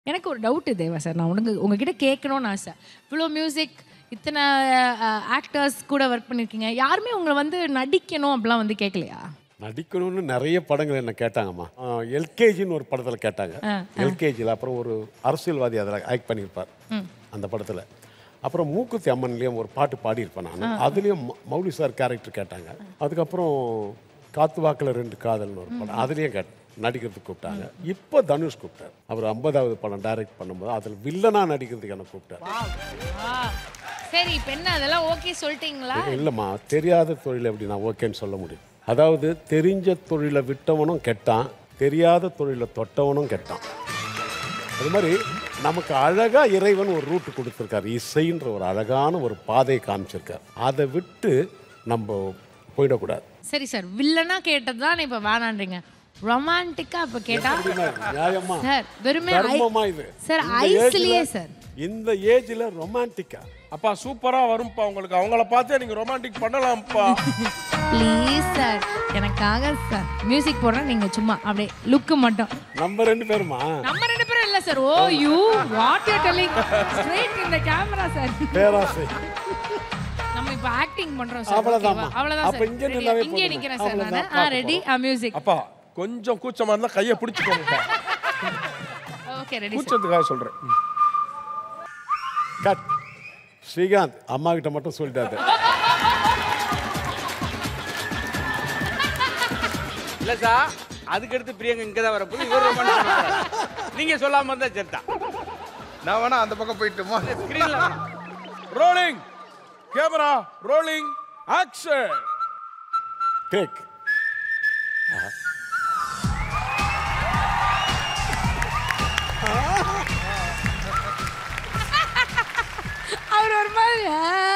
எனக்கு ஒரு டவுட் தேவா சார் நான் உனக்கு உங்ககிட்ட கேட்கணும்னு ஆசை இவ்வளோ மியூசிக் இத்தனை ஆக்டர்ஸ் கூட ஒர்க் பண்ணியிருக்கீங்க யாருமே உங்களை வந்து நடிக்கணும் அப்படிலாம் வந்து கேட்கலையா நடிக்கணும்னு நிறைய படங்கள் என்ன கேட்டாங்கம்மா எல்கேஜின்னு ஒரு படத்தில் கேட்டாங்க எல்கேஜியில் அப்புறம் ஒரு அரசியல்வாதி அதில் ஆக்ட் பண்ணியிருப்பார் அந்த படத்தில் அப்புறம் மூக்குத்தி அம்மன்லேயும் ஒரு பாட்டு பாடியிருப்பேன் நான் அதுலேயும் ம- மௌலி சார் கேரக்டர் கேட்டாங்க அதுக்கப்புறம் காத்து வாக்கில் ரெண்டு காதல்னு ஒரு படம் அதுலேயும் கேட் நடிக்கிறதுக்கு கூப்பிட்டாங்க இப்போ தனுஷ் கூப்பிட்டார் அவர் ஐம்பதாவது படம் டைரக்ட் பண்ணும்போது அதில் வில்லனாக நடிக்கிறதுக்கு என்ன கூப்பிட்டார் சரி இப்போ என்ன அதெல்லாம் ஓகே சொல்லிட்டீங்களா இல்லைம்மா தெரியாத தொழில் எப்படி நான் ஓகேன்னு சொல்ல முடியும் அதாவது தெரிஞ்ச தொழிலை விட்டவனும் கெட்டான் தெரியாத தொழிலை தொட்டவனும் கெட்டான் அது மாதிரி நமக்கு அழகா இறைவன் ஒரு ரூட் கொடுத்துருக்காரு இசைன்ற ஒரு அழகான ஒரு பாதையை காமிச்சிருக்காரு அதை விட்டு நம்ம போயிடக்கூடாது சரி சார் வில்லனா கேட்டது தான் இப்போ வேணான்றீங்க ரொமான்டிக்கா இப்போ கேட்டா அப்படின்னா நியாயமா சார் வெறுமே ஐ- தர்மமா இது சார் இந்த ஐஸ்லயே ஏஜ்ல- சார் இந்த ஏஜ்ல ரொமான்டிக்கா அப்பா சூப்பரா வரும்ப்பா உங்களுக்கு அவங்கள பார்த்தே நீங்க ரொமான்டிக் பண்ணலாம்ப்பா ப்ளீஸ் சார் எனக்காக சார் மியூசிக் போடுறேன் நீங்க சும்மா அப்படியே லுக்கு மட்டும் நம்ம ரெண்டு பேருமா நம்ம ரெண்டு பேரும் இல்ல sir oh you what you telling straight இந்த கேமரா சார் பேராசை நம்ம இப்ப ஆக்டிங் பண்றோம் சார் அவ்வளவுதாம்மா. ஓகேவா? அவ்வளவுதான் அப்ப சார் இங்கே Ready? நின்னாவே இங்கே போதும். நிக்கிறேன் சார் அவ்வளவுதான். நான் ஆ ரெடி ஆ மியூசிக் அப்பா கொஞ்சம் கூச்சமா இருந்தா கையை பிடிச்சுக்கோங்கப்பா ஓகே ரெடி சார் கூச்சத்துக்காக சொல்றேன் கட் ஸ்ரீகாந்த் அம்மா கிட்ட மட்டும் சொல்லிட்டாரு இல்ல சார் அதுக்கடுத்து பிரியங்கா இங்க தான் வரப்போது இவர் ரொமான்ஸ் பண்றாரு. நீங்க சொல்லாம இருந்தா செத்தா நான் வேணா அந்த பக்கம் போயிட்டுமா ஸ்கிரீன்ல rolling camera rolling action take அவர் ஒரு மாதிரி ஆ,